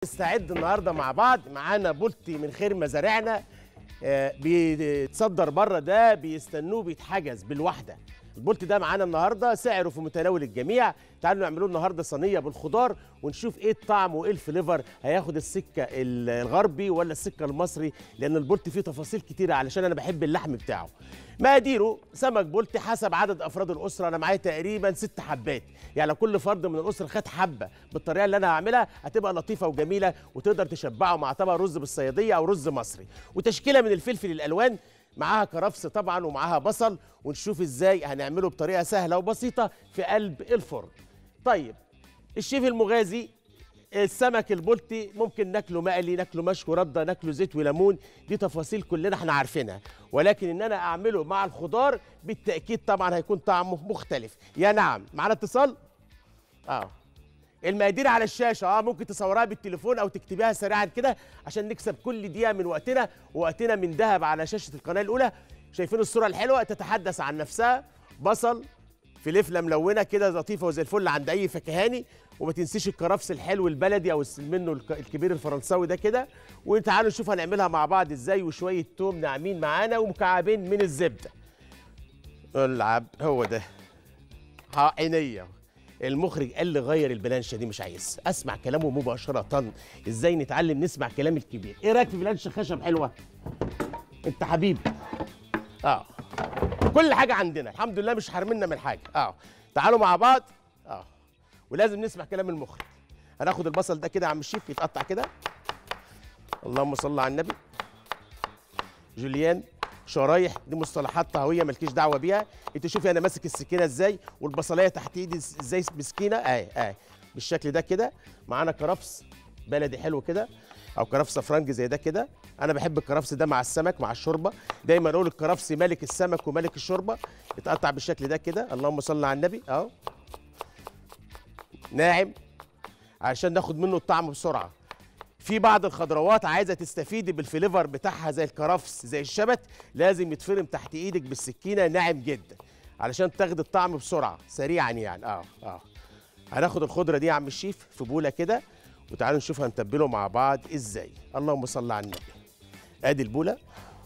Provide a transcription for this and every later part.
نستعد النهارده مع بعض معانا بولتي من خير مزارعنا آه، بيتصدر بره ده بيستنوه بيتحجز بالواحده البولت ده معانا النهارده سعره في متناول الجميع تعالوا نعملوه النهارده صينيه بالخضار ونشوف ايه الطعم وايه الفليفر هياخد السكه ال- الغربي ولا السكه المصري لان البولت فيه تفاصيل كتيره علشان انا بحب اللحم بتاعه مقاديره سمك بولتي حسب عدد افراد الاسره انا معايا تقريبا ست حبات يعني لو كل فرد من الاسره خد حبه بالطريقه اللي انا هعملها هتبقى لطيفه وجميله وتقدر تشبعه مع طبق رز بالصياديه او رز مصري وتشكيله من الفلفل الالوان معاها كرفس طبعا ومعاها بصل ونشوف ازاي هنعمله بطريقه سهله وبسيطه في قلب الفرن طيب الشيف المغازي السمك البلطي ممكن ناكله مقلي ناكله مشوي رده ناكله زيت وليمون دي تفاصيل كلنا احنا عارفينها ولكن ان انا اعمله مع الخضار بالتاكيد طبعا هيكون طعمه مختلف يا نعم معانا اتصال اه المقادير على الشاشه اه ممكن تصورها بالتليفون او تكتبيها سريعا كده عشان نكسب كل دقيقه من وقتنا ووقتنا من ذهب على شاشه القناه الاولى شايفين الصوره الحلوه تتحدث عن نفسها بصل فلفله ملونه كده لطيفه وزي الفل عند اي فكهاني وما تنسيش الكرفس الحلو البلدي او الس- منه الك- الكبير الفرنساوي ده كده وتعالوا نشوف هنعملها مع بعض ازاي وشويه توم ناعمين معانا ومكعبين من الزبده العب هو ده ها عينيا المخرج قال لي غير البلانشه دي مش عايز اسمع كلامه مباشره ازاي نتعلم نسمع كلام الكبير ايه رايك في بلانشه خشب حلوه انت حبيبي اه كل حاجه عندنا الحمد لله مش حارمنا من حاجه اه تعالوا مع بعض اه ولازم نسمع كلام المخرج هناخد البصل ده كده يا عم الشيف يتقطع كده اللهم صل على النبي جوليان شرايح دي مصطلحات طهويه مالكيش دعوه بيها انت شوفي انا ماسك السكينه ازاي والبصلايه تحت ايدي ازاي بسكينه اهي اهي بالشكل ده كده معانا كرفس بلدي حلو كده او كرفس فرنجي زي ده كده انا بحب الكرفس ده مع السمك مع الشوربه دايما اقول الكرفس ملك السمك وملك الشوربه يتقطع بالشكل ده كده اللهم صل على النبي اهو ناعم عشان ناخد منه الطعم بسرعه في بعض الخضروات عايزه تستفيدي بالفليفر بتاعها زي الكرفس زي الشبت لازم يتفرم تحت ايدك بالسكينه ناعم جدا علشان تاخد الطعم بسرعه سريعا يعني اه اه هناخد الخضره دي يا عم الشيف في بوله كده وتعالوا نشوف هنتبله مع بعض ازاي اللهم صل على النبي ادي البوله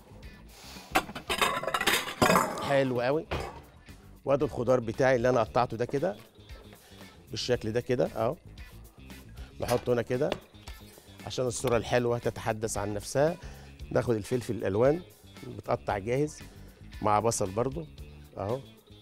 حلو قوي وادي الخضار بتاعي اللي انا قطعته ده كده بالشكل ده كده اهو نحطه هنا كده عشان الصورة الحلوة تتحدث عن نفسها ناخد الفلفل الألوان متقطع جاهز مع بصل برضو أهو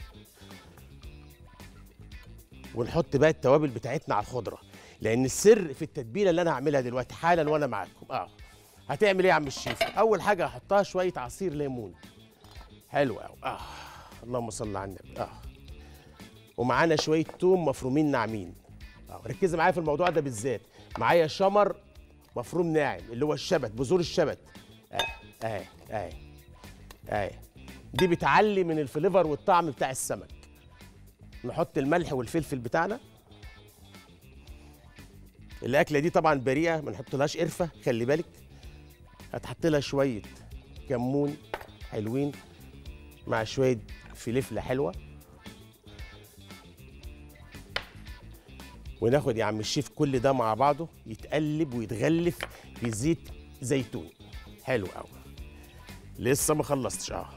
ونحط بقى التوابل بتاعتنا على الخضرة لأن السر في التتبيلة اللي أنا هعملها دلوقتي حالا وأنا معاكم أه هتعمل إيه يا عم الشيف؟ أول حاجة هحطها شوية عصير ليمون حلو أوي أه اللهم صل على النبي أه ومعانا شوية توم مفرومين ناعمين أه ركزي معايا في الموضوع ده بالذات معايا شمر مفروم ناعم اللي هو الشبت بذور الشبت اه اه اه اه دي بتعلي من الفليفر والطعم بتاع السمك نحط الملح والفلفل بتاعنا الاكله دي طبعا بريئه ما نحطلهاش قرفه خلي بالك هتحط لها شويه كمون حلوين مع شويه فلفله حلوه وناخد يا عم الشيف كل ده مع بعضه يتقلب ويتغلف بزيت زيتون حلو قوي لسه ما خلصتش اه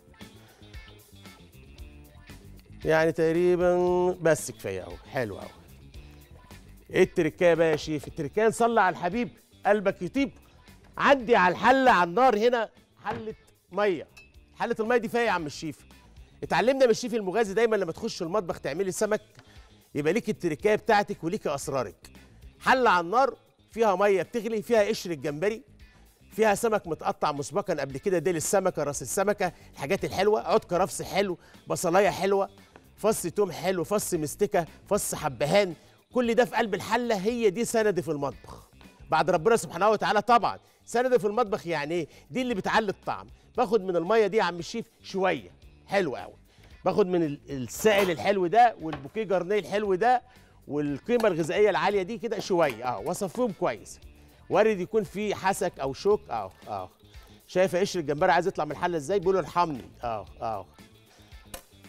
يعني تقريبا بس كفايه اهو حلو قوي ايه التركايه بقى يا شيف التركايه نصلي على الحبيب قلبك يطيب عدي على الحله على النار هنا حله ميه حله الميه دي فيها يا عم الشيف اتعلمنا من الشيف المغازي دايما لما تخش المطبخ تعملي سمك يبقى ليك التركايه بتاعتك وليك اسرارك حله على النار فيها ميه بتغلي فيها قشر الجمبري فيها سمك متقطع مسبقا قبل كده ديل السمكه راس السمكه الحاجات الحلوه عود كرفس حلو بصلايه حلوه فص توم حلو فص مستكه فص حبهان كل ده في قلب الحله هي دي سندي في المطبخ بعد ربنا سبحانه وتعالى طبعا سندي في المطبخ يعني ايه دي اللي بتعلي الطعم باخد من الميه دي يا عم الشيف شويه حلو قوي باخد من ال- السائل الحلو ده والبوكيه جرنيه الحلو ده والقيمه الغذائيه العاليه دي كده شويه اه واصفيهم كويس وارد يكون في حسك او شوك اه اه شايفه قشر الجمبري عايز يطلع من الحله ازاي بيقولوا ارحمني اه اه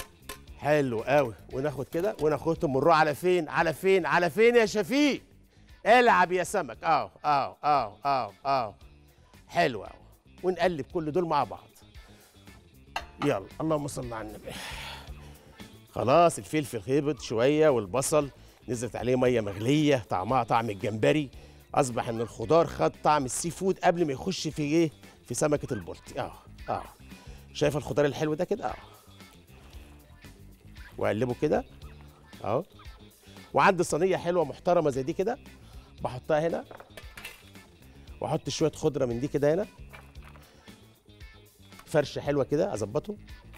حلو قوي وناخد كده وناخدهم ونروح على فين على فين على فين يا شفيق العب يا سمك اه اه اه اه اه حلو اهو ونقلب كل دول مع بعض يلا اللهم صل على النبي خلاص الفلفل هبط شويه والبصل نزلت عليه ميه مغليه طعمها طعم الجمبري اصبح ان الخضار خد طعم السي فود قبل ما يخش في ايه في سمكه البلطي اه اه شايف الخضار الحلو ده كده اه واقلبه كده اهو وعندي صينيه حلوه محترمه زي دي كده بحطها هنا واحط شويه خضره من دي كده هنا فرشه حلوه كده اظبطه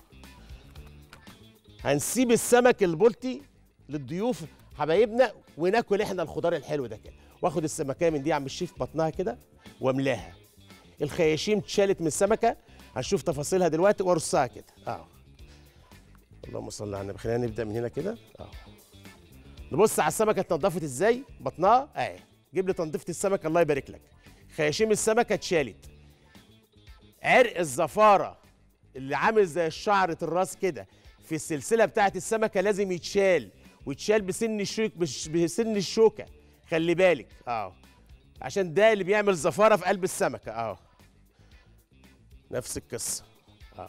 هنسيب السمك البلطي للضيوف حبايبنا وناكل احنا الخضار الحلو ده كده واخد السمكيه من دي يا عم الشيف بطنها كده واملاها الخياشيم اتشالت من السمكه هنشوف تفاصيلها دلوقتي وارصها كده اه اللهم صل على النبي خلينا نبدا من هنا كده اه نبص على السمكه اتنضفت ازاي بطنها اهي جيب لي تنظيفه السمكه الله يبارك لك خياشيم السمكه اتشالت عرق الزفاره اللي عامل زي شعرة الراس كده في السلسله بتاعت السمكه لازم يتشال ويتشال بسن الشوك بش- بسن الشوكه خلي بالك اه عشان ده اللي بيعمل زفاره في قلب السمكه اه نفس القصه اه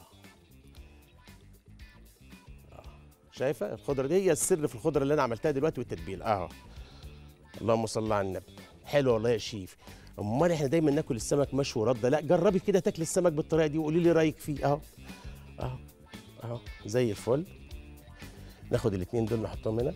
شايفه الخضره دي هي السر في الخضره اللي انا عملتها دلوقتي والتتبيله اهو اللهم صل على النبي حلو والله يا شيف امال احنا دايما ناكل السمك مشوي رده لا جربي كده تاكلي السمك بالطريقه دي وقولي لي رايك فيه اهو اهو اهو زي الفل ناخد الاتنين دول نحطهم هنا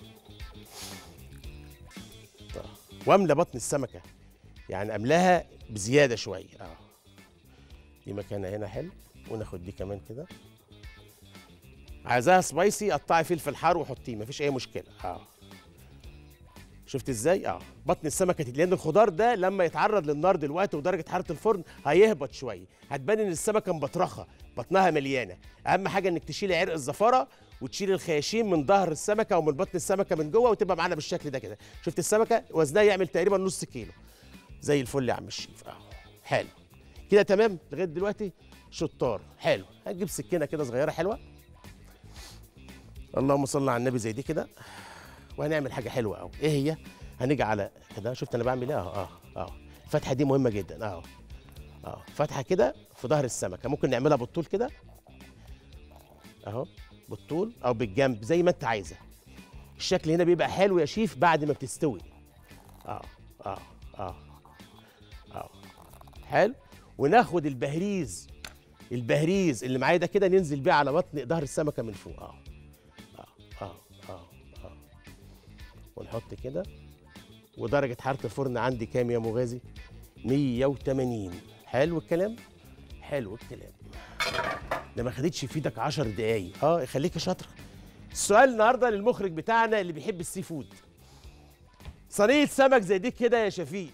طيب. واملى بطن السمكه يعني املاها بزياده شويه اهو دي مكانها هنا حلو وناخد دي كمان كده عايزاها سبايسي قطعي فلفل حار وحطيه مفيش اي مشكله اه شفت ازاي اه بطن السمكه تت- لان الخضار ده لما يتعرض للنار دلوقتي ودرجه حراره الفرن هيهبط شويه هتبان ان السمكه مبطرخه بطنها مليانه اهم حاجه انك تشيلي عرق الزفاره وتشيل الخياشيم من ظهر السمكه ومن بطن السمكه من جوه وتبقى معانا بالشكل ده كده شفت السمكه وزنها يعمل تقريبا نص كيلو زي الفل يا عم الشيف اه حلو كده تمام لغايه دلوقتي شطار حلو هنجيب سكينه كده صغيره حلوه اللهم صل على النبي زي دي كده وهنعمل حاجه حلوه قوي ايه هي هنيجي على كده شفت انا بعمل ايه اه اه اه الفتحه دي مهمه جدا اه اه فتحه كده في ظهر السمكه ممكن نعملها بالطول كده اهو بالطول او بالجنب زي ما انت عايزه الشكل هنا بيبقى حلو يا شيف بعد ما بتستوي اه اه اه اه حلو وناخد البهريز البهريز اللي معايا ده كده ننزل بيه على بطن ظهر السمكه من فوق اه اه اه اه اه ونحط كده ودرجة حرارة الفرن عندي كام يا مغازي؟ 180 حلو الكلام؟ حلو الكلام ده ما خدتش في ايدك 10 دقايق اه خليكي شاطرة السؤال النهارده للمخرج بتاعنا اللي بيحب السي فود صينية سمك زي دي كده يا شفيق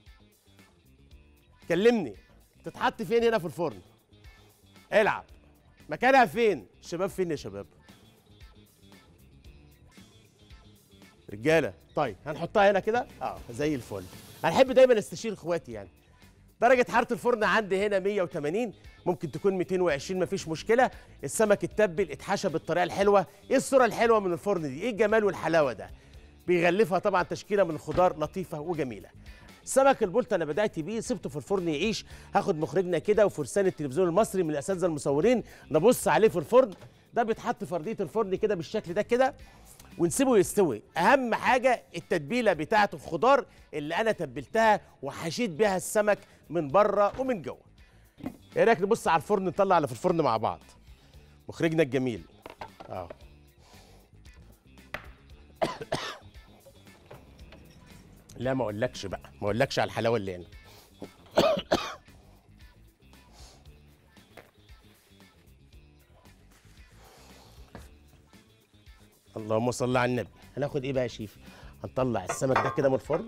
كلمني تتحط فين هنا في الفرن؟ العب مكانها فين؟ الشباب فين يا شباب؟ رجاله طيب هنحطها هنا كده اه زي الفل هنحب دايما استشير اخواتي يعني درجة حرارة الفرن عندي هنا 180 ممكن تكون 220 مفيش مشكلة السمك اتبل اتحشى بالطريقة الحلوة ايه الصورة الحلوة من الفرن دي ايه الجمال والحلاوة ده بيغلفها طبعا تشكيلة من الخضار لطيفة وجميلة سمك البولت انا بدات بيه سبته في الفرن يعيش هاخد مخرجنا كده وفرسان التلفزيون المصري من الاساتذه المصورين نبص عليه في الفرن ده بيتحط في ارضيه الفرن كده بالشكل ده كده ونسيبه يستوي اهم حاجه التتبيله بتاعه الخضار اللي انا تبلتها وحشيت بيها السمك من بره ومن جوه ايه رايك نبص على الفرن نطلع اللي في الفرن مع بعض مخرجنا الجميل اه لا ما اقولكش بقى ما اقولكش على الحلاوه اللي هنا اللهم صل على النبي هناخد ايه بقى يا شيف هنطلع السمك ده كده من الفرن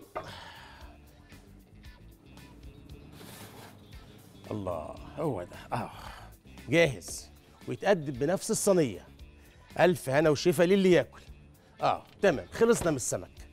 الله هو ده اه جاهز ويتقدم بنفس الصينيه الف هنا وشفا للي ياكل اه تمام خلصنا من السمك